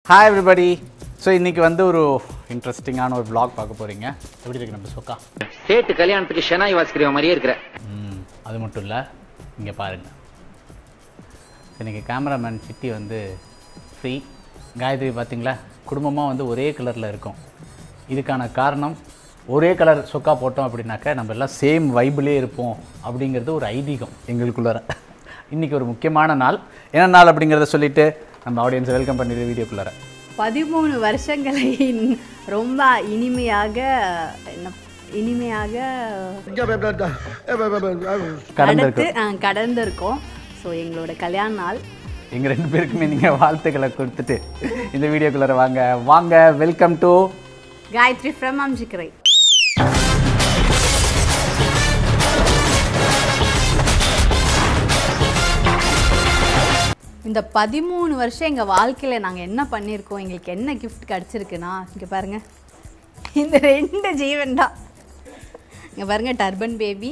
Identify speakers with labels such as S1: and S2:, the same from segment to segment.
S1: Hi everybody so இன்றைக்கி வந்து ஒரு இன்ட்ரெஸ்டிங்கான ஒரு vlog பார்க்க போகிறீங்க எப்படி இருக்கு நம்ம சொக்கா
S2: சேட்டு கல்யாணத்துக்கு ஷெனாய் வாசிக்கிற மாதிரியே இருக்கிற
S1: ம், அது மட்டும் இல்லை இங்கே பாருங்கள் இன்றைக்கி கேமராமேன் சிட்டி வந்து ஃப்ரீ காயத்ரி பார்த்தீங்களா குடும்பமாக வந்து ஒரே கலரில் இருக்கும் இதுக்கான காரணம் ஒரே கலர் சொக்கா போட்டோம் அப்படின்னாக்கா நம்ம எல்லாம் சேம் வைபிளே இருப்போம் அப்படிங்கிறது ஒரு ஐதீகம் எங்களுக்குள்ளார இன்றைக்கி ஒரு முக்கியமான நாள் என்ன நாள் அப்படிங்கிறத சொல்லிவிட்டு நம்ம ஆடியன்ஸை வெல்கம் பண்ணிடு வீடியோக்குள்ளார
S3: பதிமூணு வருஷங்களை ரொம்ப இனிமையாக என்ன இனிமையாக
S1: கடந்திருக்கு
S3: அடுத்து ஆ, கடந்திருக்கோம் ஸோ எங்களோட கல்யாண நாள்
S1: எங்கள் ரெண்டு பேருக்குமே நீங்கள் வாழ்த்துக்களை கொடுத்துட்டு இந்த வீடியோக்குள்ளார வாங்க வாங்க welcome to
S3: Gayathri from Aminjikarai இந்த பதிமூணு வருஷம் எங்கள் வாழ்க்கையில் நாங்கள் என்ன பண்ணியிருக்கோம் எங்களுக்கு என்ன கிஃப்ட் கிடச்சிருக்குன்னா இங்கே பாருங்கள் இந்த ரெண்டு ஜீவன் தான் இங்கே பாருங்கள் டர்பன் பேபி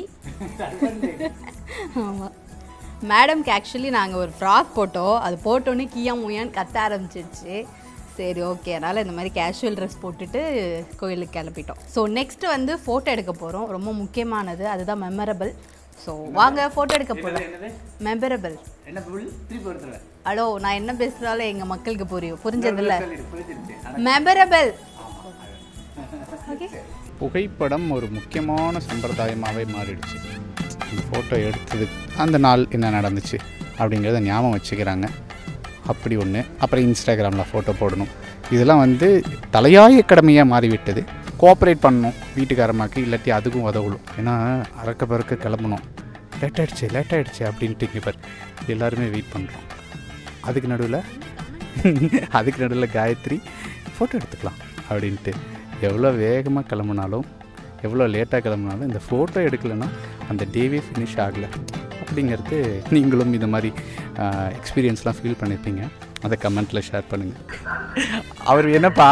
S3: ஆமாம் மேடம்க்கு ஆக்சுவலி நாங்கள் ஒரு ஃப்ராக் போட்டோம் அது போட்டோன்னே கியா முயான்னு கத்த ஆரம்பிச்சிருச்சு சரி ஓகே அதனால் இந்த மாதிரி கேஷுவல் ட்ரெஸ் போட்டுட்டு கோயிலுக்கு கிளப்பிட்டோம் ஸோ நெக்ஸ்ட்டு வந்து ஃபோட்டோ எடுக்க போகிறோம் ரொம்ப முக்கியமானது அதுதான் மெமரபிள் ஸோ வாங்க ஃபோட்டோ எடுக்க போகலாம் மெமரபிள்
S1: என்ன திருப்பி ஒருத்தர்
S3: ஹலோ நான் என்ன பேசுகிறாலும் எங்கள் மக்களுக்கு புரியும் புரிஞ்சதில்ல மெமரபிள் ஓகே
S1: புகைப்படம் ஒரு முக்கியமான சம்பிரதாயமாகவே மாறிடுச்சு இந்த ஃபோட்டோ எடுத்தது அந்த நாள் என்ன நடந்துச்சு அப்படிங்கிறத ஞாபகம் வச்சுக்கிறாங்க அப்படி ஒன்று அப்புறம் இன்ஸ்டாகிராமில் ஃபோட்டோ போடணும் இதெல்லாம் வந்து தலையாய கடமையாக மாறிவிட்டது கோஆப்ரேட் பண்ணணும் வீட்டுக்காரமாக்கு இல்லாட்டி அதுக்கும் உதவலும் ஏன்னா அறக்க பறக்க கிளம்பணும் லேட் ஆகிடுச்சு லேட் ஆகிடுச்சு அப்படின்ட்டு இங்கே பாரு எல்லாருமே வெயிட் பண்ணுறோம் அதுக்கு நடுவில் அதுக்கு நடுவில் காயத்ரி ஃபோட்டோ எடுத்துக்கலாம் அப்படின்ட்டு எவ்வளோ வேகமாக கிளம்புனாலும் எவ்வளோ லேட்டாக கிளம்புனாலும் இந்த ஃபோட்டோ எடுக்கலைன்னா அந்த டேவே ஃபினிஷ் ஆகலை அப்படிங்கிறது நீங்களும் இந்த மாதிரி எக்ஸ்பீரியன்ஸ்லாம் ஃபீல் பண்ணியிருப்பீங்க அதை கமெண்ட்டில் ஷேர் பண்ணுங்கள் அவர் என்னப்பா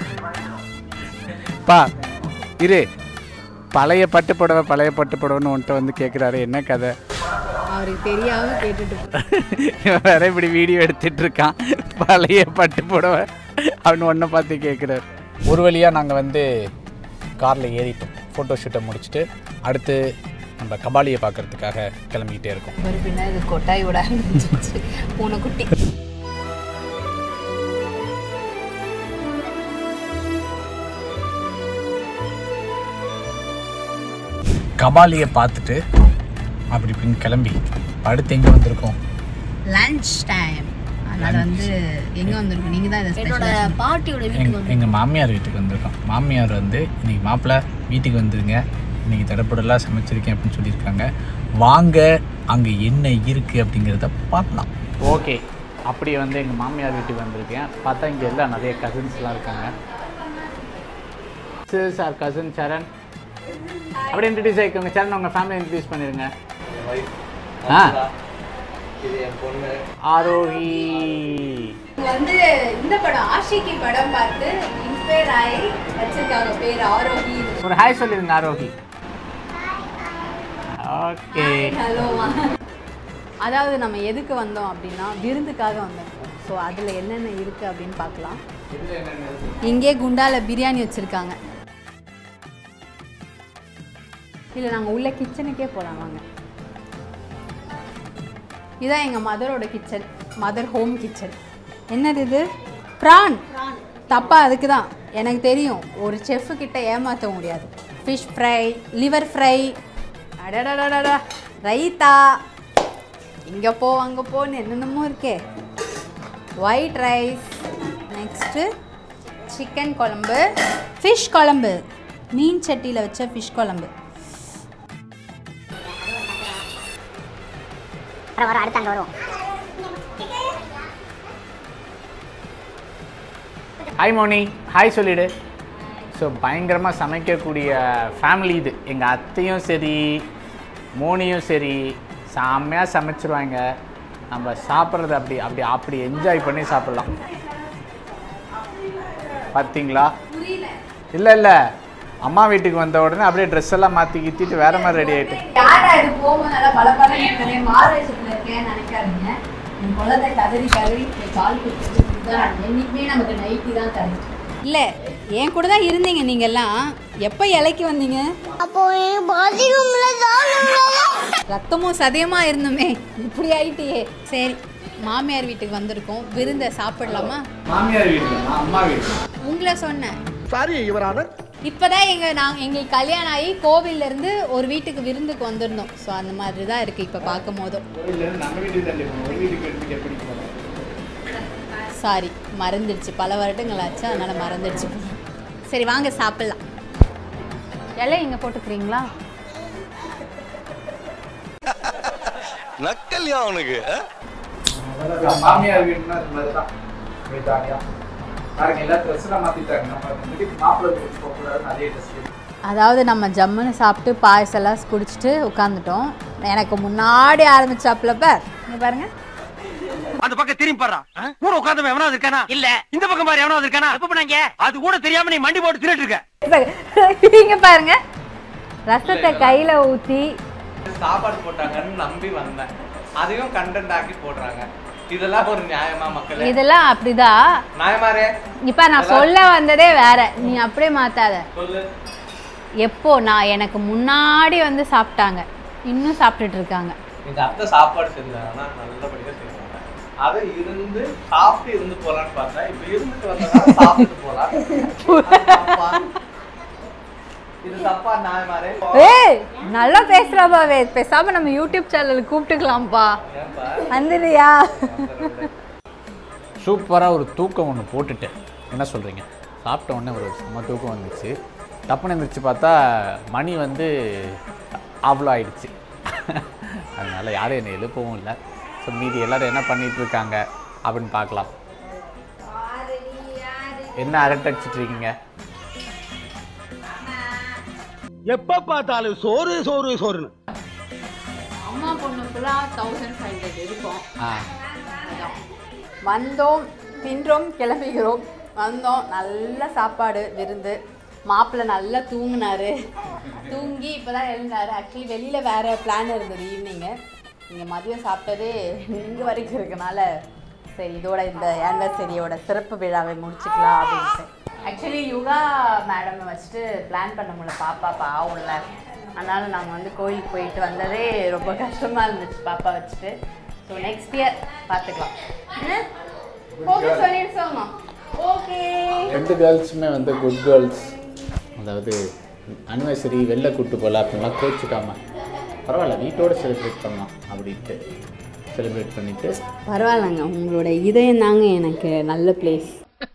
S1: பா இரு பழைய பட்டு புடவை பழைய பட்டு புடவைன்னு உன்ட்ட வந்து கேட்குறாரு என்ன கதை
S3: அவருக்கு தெரியாமல் கேட்டுட்டு போ-
S1: இவன் வேற இப்படி வீடியோ எடுத்துட்டு இருக்கான் பழைய பட்டு புடவை அவன் ஒன்றை பார்த்து கேட்குறாரு ஒரு வழியாக நாங்கள் வந்து காரில் ஏறிட்டோம் ஃபோட்டோ ஷூட்டை முடிச்சுட்டு அடுத்து நம்ம கபாலியை பார்க்கறதுக்காக கிளம்பிக்கிட்டே இருக்கோம்
S3: ஒரு பின்ன இது கொட்டாய் விட ஆரம்பிச்சிருச்சு பூனைக்குட்டி
S1: கபாலியை பார்த்துட்டு அப்படி இப்படின்னு கிளம்பி அடுத்து எங்கே வந்திருக்கோம்
S3: லஞ்ச் டைம் அதனால வந்து எங்க வந்திருக்கோம் நீங்க தான் இதை
S4: என்னோட பாட்டியோட வீட்டுக்கு
S1: எங் எங்கள் மாமியார் வீட்டுக்கு வந்திருக்கோம் மாமியார் வந்து இன்னைக்கு மாப்பிள்ளை வீட்டுக்கு வந்துருங்க இன்னைக்கு தடப்படலாம் சமைச்சிருக்கேன் அப்படின்னு சொல்லியிருக்காங்க வாங்க அங்கே என்ன இருக்குது அப்படிங்கிறத பார்க்கலாம் ஓகே அப்படியே வந்து எங்கள் மாமியார் வீட்டுக்கு வந்திருக்கேன் பார்த்தா இங்கே எல்லாம் நிறைய கசின்ஸ்லாம் இருக்காங்க சார் கசின் சரண் அப்படியே இன்ட்ரடியூஸ் ஆகிக்கோங்க சரண் உங்கள் ஃபேமிலி இன்ட்ரடியூஸ் பண்ணிடுங்க ஆ ஆரோஹி
S3: வந்து இந்த படம் ஆஷிகி படம் பார்த்து இன்ஸ்பயர் ஆகி வச்சிருக்காங்க பேர் ஆரோகி
S1: ஒரு ஹாய் சொல்லிடுங்க ஆரோஹி ஓகே
S3: ஹலோ அதாவது நம்ம எதுக்கு வந்தோம் அப்படின்னா விருந்துக்காக வந்தோம் ஸோ அதில் என்னென்ன இருக்குது அப்படின்னு பார்க்கலாம் இங்கே குண்டால பிரியாணி வச்சுருக்காங்க இல்லை நாங்கள் உள்ள கிச்சனுக்கே போகலாம் வாங்க இதான் எங்கள் மதரோட கிச்சன் மதர் ஹோம் கிச்சன் என்னது இது ப்ரான் தப்பா அதுக்கு தான் எனக்கு தெரியும் ஒரு செஃப்பு கிட்ட ஏமாற்ற முடியாது ஃபிஷ் ஃப்ரை லிவர் ஃப்ரை அடடடடடா ரைத்தா இங்கே போ அங்கே போன்னு என்னென்னமோ இருக்கே ஒயிட் ரைஸ் நெக்ஸ்ட்டு சிக்கன் குழம்பு ஃபிஷ் குழம்பு மீன் சட்டியில் வச்ச ஃபிஷ் குழம்பு
S4: வர வர அடுத்து அங்கே வருவோம்
S1: ஹாய் மோனி ஹாய் சொல்லிடு ஸோ பயங்கரமாக சமைக்கக்கூடிய ஃபேமிலி இது எங்கள் அத்தையும் சரி மோனியும் சரி செம்மையாக சமைச்சிருவாங்க நம்ம சாப்பிட்றது அப்படி அப்படி அப்படி என்ஜாய் பண்ணி சாப்பிட்லாம் பார்த்தீங்களா இல்லை இல்லை அம்மா வீட்டுக்கு வந்த உடனே அப்படியே ட்ரெஸ் எல்லாம் மாற்றி கித்திட்டு வேற மாதிரி ரெடி ஆகிட்டு
S3: யாரா இது போகும்போது நல்லா பல பல மாறு வச்சுட்டு இருக்கேன்னு நினைக்காதீங்க என் குழந்தை கதறி கதறி கால் கொடுத்துட்டு என்னைக்குமே நமக்கு நைட்டி தான் கரெக்ட் இல்லை என் கூட தான் இருந்தீங்க நீங்கெல்லாம் எப்போ இலைக்கு வந்தீங்க
S4: அப்போ என் பாத்ரூம்ல தான்
S3: ரத்தமும் சதயமா இருந்துமே இப்படி ஆயிட்டியே சரி மாமியார் வீட்டுக்கு வந்திருக்கோம் விருந்தை சாப்பிடலாமா
S1: மாமியார் வீட்டில் அம்மா வீட்டில்
S3: உங்களை சொன்னேன்
S5: சாரி யுவரானர்
S3: இப்போதான் எங்க நாங்கள் எங்களுக்கு கல்யாணம் ஆகி கோவில்ல இருந்து ஒரு வீட்டுக்கு விருந்துக்கு வந்திருந்தோம் ஸோ அந்த மாதிரி தான் இருக்கு இப்போ பார்க்கும் போதும்
S1: கோயிலேருந்து நம்ம வீட்டுக்கு தள்ளி போகணும் ஒரு வீட்டுக்கு எடுத்துட்டு எப்படி போகணும்
S3: சாரி மறந்துடுச்சு பல வருடங்கள் ஆச்சு அதனால மறந்துடுச்சு சரி வாங்க சாப்பிடலாம் இலை இங்கே போட்டுக்கிறீங்களா
S5: நக்கல்யா அவனுக்கு
S1: மாமியார் வீடுனா இது மாதிரி தான் அப்படியே ஜாலியாக பாருங்க எல்லா ட்ரெஸ்ஸெல்லாம் மாற்றிட்டாங்க நம்ம வீட்டுக்கு மாப்பிள்ளை வீட்டுக்கு போகக்கூடாதுன்னு அதே ட்ரெஸ்
S3: அதாவது நம்ம ஜம்முன்னு சாப்பிட்டு பாயசெல்லாம் குடிச்சிட்டு உட்காந்துட்டோம் எனக்கு முன்னாடி ஆரம்பிச்சாப்புலப்ப இங்க பாருங்க
S6: அந்த பக்கம் திரும்பி பாடுறா கூட உட்கார்ந்து எவனாவது இருக்கானா இல்ல இந்த பக்கம் பாரு எவனாவது இருக்கானா எப்ப பண்ணாங்க அது கூட தெரியாம நீ மண்டி போட்டு திருட்டு இருக்க
S3: இங்க பாருங்க ரசத்தை கையில ஊத்தி
S7: சாப்பாடு போட்டாங்கன்னு நம்பி வந்தேன் அதையும் கண்டென்ட் ஆக்கி போடுறாங்க இதெல்லாம் ஒரு நியாயமா மக்களே
S3: இதெல்லாம் அப்படிதான்
S7: நியாயமாரே
S3: இப்ப நான் சொல்ல வந்ததே வேற நீ அப்படியே மாத்தாத
S7: சொல்லு
S3: எப்போ நான் எனக்கு முன்னாடி வந்து சாப்பிட்டாங்க இன்னும் சாப்பிட்டுட்டு இருக்காங்க
S7: எங்க அத்தை சாப்பாடு செஞ்சாங்கன்னா நல்லபடியா செய்வாங்க அதை இருந்து சாப்பிட்டு இருந்து போலான்னு பார்த்தா இப்ப இருந்துட்டு வந்தா சாப்பிட்டு போலாம் அது தப்பா? இது தப்பா நியாயமாரே
S3: ஏய் நல்லா பேசுறாப்பாவே பேசாம நம்ம யூடியூப் சேனல் கூப்பிட்டுக்கலாம்ப்பா
S7: ஏன்பா
S3: வந்துடுறியா
S1: சூப்பராக ஒரு தூக்கம் ஒன்று போட்டுட்டேன் என்ன சொல்கிறீங்க சாப்பிட்ட உடனே ஒரு செம்ம தூக்கம் வந்துச்சு டப்புன்னு எழுந்திரிச்சு பார்த்தா மணி வந்து அவ்வளோ ஆயிடுச்சு அதனால் யாரும் என்னை எழுப்பவும் இல்லை ஸோ மீதி எல்லாரும் என்ன பண்ணிட்டு இருக்காங்க அப்படின்னு பார்க்கலாம் என்ன அரட்டடிச்சிட்டு இருக்கீங்க
S5: எப்ப பார்த்தாலும் சோறு சோறு சோறுன்னு
S3: அம்மா பொண்ணு ஃபுல்லாக தௌசண்ட் ஃபைவ் ஹண்ட்ரட் இருக்கும்
S1: ஆ
S3: வந்தோம் தின்றோம் கிளம்புகிறோம் வந்தோம் நல்ல சாப்பாடு விருந்து மாப்பிள்ளை நல்லா தூங்கினாரு தூங்கி இப்போ தான் எழுந்தாரு ஆக்சுவலி வெளியில் வேறு பிளான் இருந்தது ஈவினிங்கு இங்கே மதியம் சாப்பிட்டதே இங்கே வரைக்கும் இருக்கனால சரி இதோட இந்த ஆனிவர்சரியோட சிறப்பு விழாவை முடிச்சுக்கலாம் அப்படின்ட்டு ஆக்சுவலி யுகா மேடம் வச்சுட்டு பிளான் பண்ண முடியல பாப்பா பாவம்ல அதனால நாங்கள் வந்து கோயிலுக்கு போயிட்டு வந்ததே ரொம்ப கஷ்டமாக இருந்துச்சு பாப்பா வச்சுட்டு ஸோ நெக்ஸ்ட் இயர் பார்த்துக்கலாம் ஓகே சொல்லிடுச்சோமா ஓகே
S1: ரெண்டு கேர்ள்ஸுமே வந்து குட் கேர்ள்ஸ் அதாவது அனிவர்சரி வெளில கூட்டு போகல அப்படின்லாம் கோச்சிக்காம பரவாயில்ல வீட்டோட செலிப்ரேட் பண்ணலாம் அப்படின்ட்டு செலிப்ரேட் பண்ணிவிட்டு
S3: பரவாயில்லங்க உங்களோட இதயம் தாங்க எனக்கு நல்ல பிளேஸ்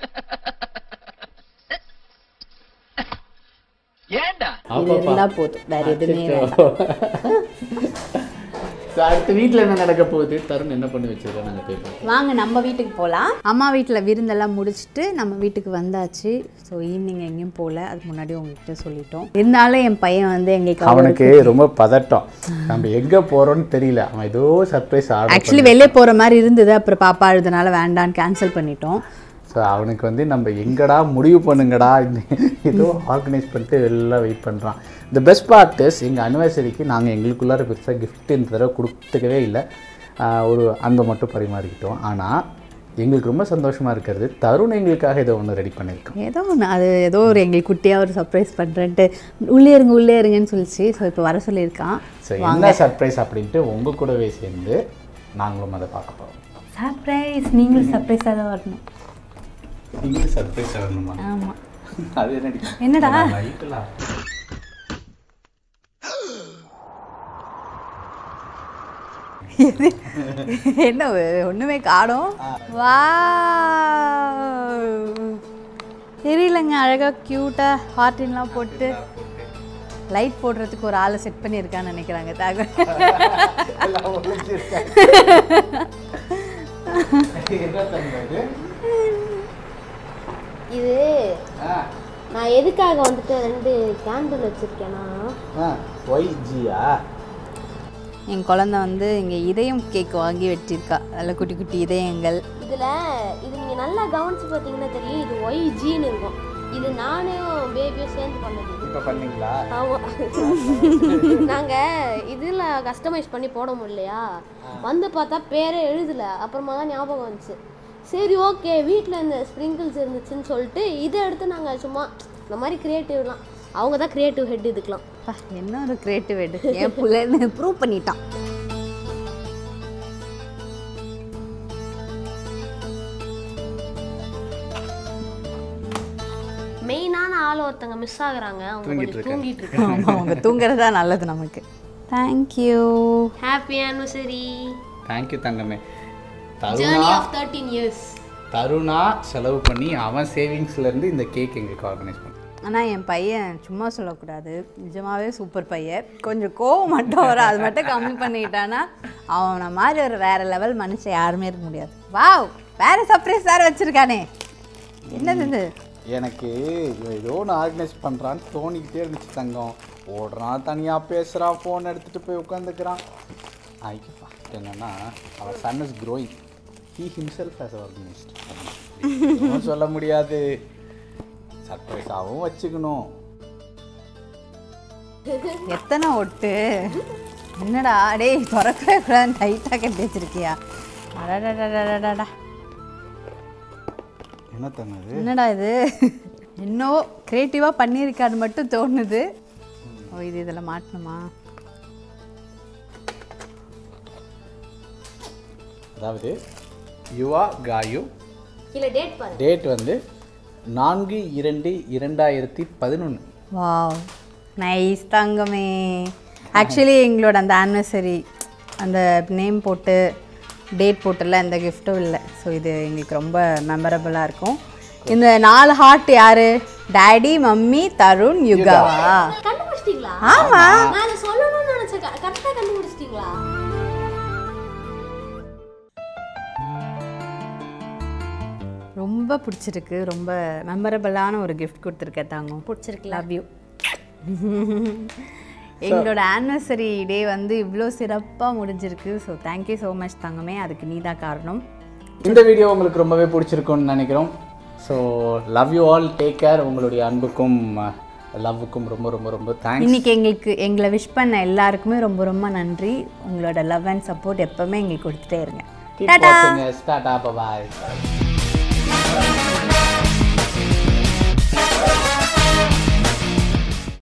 S6: ஏன்டா
S3: இது இருந்தா போதும் வேற எதுவுமே
S1: அடுத்த வீட்டில் என்ன நடக்க போகுது தருண் என்ன பண்ணி வச்சிருக்கோம் நாங்கள் போய் பார்ப்போம்
S3: வாங்க நம்ம வீட்டுக்கு போகலாம் அம்மா வீட்டில் விருந்தெல்லாம் முடிச்சுட்டு நம்ம வீட்டுக்கு வந்தாச்சு ஸோ ஈவினிங் எங்கேயும் போகல அது முன்னாடி உங்ககிட்ட சொல்லிட்டோம் இருந்தாலும் என் பையன் வந்து எங்களுக்கு
S1: அவனுக்கு ரொம்ப பதட்டம் நம்ம எங்கே போகிறோன்னு தெரியல அவன் ஏதோ சர்ப்ரைஸ் ஆர்டர்
S3: ஆக்சுவலி வெளியே போகிற மாதிரி இருந்தது அப்புறம் பாப்பா அழுதுனால வேண்டான்னு கேன்சல் பண்ணிட்டோம்
S1: ஸோ அவனுக்கு வந்து நம்ம எங்கடா முடிவு பண்ணுங்கடா இந்த ஏதோ ஆர்கனைஸ் பண்ணிட்டு எல்லாம் வெயிட் பண்ணுறான் இந்த பெஸ்ட் பார்ட் இஸ் எங்கள் அனிவர்சரிக்கு நாங்கள் எங்களுக்குள்ளார பெருசாக gift இந்த தடவை கொடுத்துக்கவே இல்லை ஆஹ் ஒரு அன்பை மட்டும் பரிமாறிக்கிட்டோம் ஆனால் எங்களுக்கு ரொம்ப சந்தோஷமாக இருக்கிறது தருண் எங்களுக்காக இதை ஒன்று ரெடி பண்ணியிருக்கோம்
S3: ஏதோ ஒன்று அது ஏதோ ஒரு எங்களுக்கு குட்டியாக ஒரு சர்ப்ரைஸ் பண்ணுறேன்ட்டு உள்ளே இருங்க உள்ளே இருங்கன்னு சொல்லிச்சு ஸோ இப்போ வர சொல்லியிருக்கான்
S1: ஸோ என்ன சர்ப்ரைஸ் அப்படின்ட்டு உங்கள் கூடவே சேர்ந்து நாங்களும் அதை பார்க்க போகிறோம்
S3: சர்ப்ரைஸ் நீங்களும் சர்ப்ரைஸாக தான் வரணும்
S1: நீங்களும் சர்ப்ரைஸ் ஆகணுமா
S3: ஆமாம்
S1: அது என்னடி
S3: என்னடா?
S1: லைட்டெல்லாம்
S3: என்ன ஒன்றுமே காணும் வா தெரியலங்க அழகாக க்யூட்டாக ஹார்டின்லாம் போட்டு லைட் போடுறதுக்கு ஒரு ஆளை செட் பண்ணியிருக்கான்னு நினைக்கிறாங்க தாக
S1: என்ன தந்தது
S4: இது நான் எதுக்காக வந்துட்டு ரெண்டு கேண்டில் வச்சிருக்கேன்னா
S1: ஒய்ஜியா
S3: என் குழந்தை வந்து இங்கே இதயம் கேக் வாங்கி வச்சிருக்கா நல்ல குட்டி குட்டி இதயங்கள்
S4: இதில் இது நீங்கள் நல்லா கவனிச்சு பார்த்தீங்கன்னா தெரியும் இது ஒய் ஜீன்னு இருக்கும் இது நானும் பேபியும் சேர்ந்து பண்ணது இது.
S1: இப்போ பண்ணீங்களா
S4: ஆமாம் நாங்கள் இதில் கஸ்டமைஸ் பண்ணி போட முடியலையா வந்து பார்த்தா பேரே எழுதல அப்புறமா தான் ஞாபகம் வந்துச்சு சரி ஓகே வீட்டில் இந்த ஸ்ப்ரிங்கிள்ஸ் இருந்துச்சுன்னு சொல்லிட்டு இதை எடுத்து நாங்கள் சும்மா இந்த மாதிரி க்ரியேட்டிவ்லாம் அவங்க தான் க்ரியேட்டிவ் ஹெட் இதுக்கெலாம்
S3: அப்பா, என்ன ஒரு கிரியேட்டிவ் எடு என் பிள்ளைன்னு ப்ரூவ் பண்ணிட்டான்
S4: மெயினான ஆள் ஒருத்தங்க மிஸ் ஆகுறாங்க அவங்க
S1: தூங்கிட்டு
S4: கொஞ்சம்
S1: இருக்காங்க.
S4: தூங்கிட்டு இருக்காங்க
S3: ஆமாம் அவங்க தூங்குறது தான் நல்லது நமக்கு தேங்க்யூ
S4: ஹாப்பி ஆனிவர்சரி
S1: தேங்க்யூ தங்கமே
S4: ஜேர்னி
S1: தருணா
S4: ஆஃப் தேர்ட்டீன் இயர்ஸ்
S1: தருணா செலவு பண்ணி அவன் சேவிங்ஸ்லேருந்து இந்த கேக் எங்களுக்கு ஆர்கனைஸ் பண்ணி
S3: ஆனால் என் பையன் சும்மா சொல்லக்கூடாது நிஜமாவே சூப்பர் பையன் கொஞ்சம் கோவம் மட்டும் வரும் அது மட்டும் கம்மி பண்ணிட்டானா அவனை மாதிரி ஒரு வேற லெவல் மனுஷன் யாருமே இருக்க முடியாது வாவ் வேற சர்ப்ரைஸ் வேற வச்சிருக்கானே என்னது இது
S1: எனக்கு இவன் ஏதோ ஒன்று ஆர்கனைஸ் பண்ணுறான்னு தோணிக்கிட்டே இருந்துச்சு தங்கம் ஓடுறான் தனியாக பேசுகிறான் ஃபோன் எடுத்துகிட்டு போய் உட்காந்துக்கிறான் ஐயப்பா என்னன்னா அவன் son is growing he himself has organised சொல்ல முடியாது சர்ப்ரைஸாகவும் வச்சுக்கணும்
S3: எத்தனை ஒட்டு என்னடா டேய் திறக்கவே கூடாது டைட்டாக கட்டி வச்சிருக்கியா அடடடடடடா
S1: என்ன தங்கது
S3: என்னடா இது இன்னும் க்ரியேட்டிவாக பண்ணியிருக்கான்னு மட்டும் தோணுது ஓ இது இதில் மாட்டணுமா
S1: அதாவது யுவா காயு
S4: கீழே டேட் பாரு
S1: டேட் வந்து நான்கு இரண்டு இரண்டாயிரத்தி பதினொன்று
S3: வாவ் நைஸ் தங்கமே ஆக்சுவலி எங்களோட அந்த ஆனிவர்சரி அந்த நேம் போட்டு டேட் போட்டுல எந்த கிஃப்ட்டும் இல்லை ஸோ இது எங்களுக்கு ரொம்ப மெமரபுளாக இருக்கும் இந்த நாலு ஹார்ட் யாரு டாடி மம்மி தருண் யுகாவா
S4: கண்டுபிடிச்சிட்டீங்களா
S3: ஆமா
S4: நான் அதை சொல்லணும்னு நினைச்சேன் கரெக்டாக கண்டுபிடிச்சிட்டீங்களா
S3: ரொம்ப பிடிச்சிருக்கு ரொம்ப மெமரபிளான ஒரு கிஃப்ட் கொடுத்துருக்க தாங்க பிடிச்சிருக்கு லவ் யூ எங்களோட ஆனிவர்சரி டே வந்து இவ்வளோ சிறப்பாக முடிஞ்சிருக்கு ஸோ தேங்க்யூ ஸோ மச் தங்கமே அதுக்கு நீ தான் காரணம்
S1: இந்த வீடியோ உங்களுக்கு ரொம்பவே பிடிச்சிருக்கும்னு நினைக்கிறோம் so love you all take care உங்களுடைய அன்புக்கும் லவ்வுக்கும் ரொம்ப ரொம்ப ரொம்ப தேங்க்ஸ்
S3: இன்னைக்கு எங்களுக்கு எங்களை விஷ் பண்ண எல்லாருக்குமே ரொம்ப ரொம்ப நன்றி உங்களோட லவ் அண்ட் சப்போர்ட் எப்பவுமே எங்களுக்கு கொடுத்துட்டே இருங்க
S1: கீப் வாட்சிங் டாடா பாய்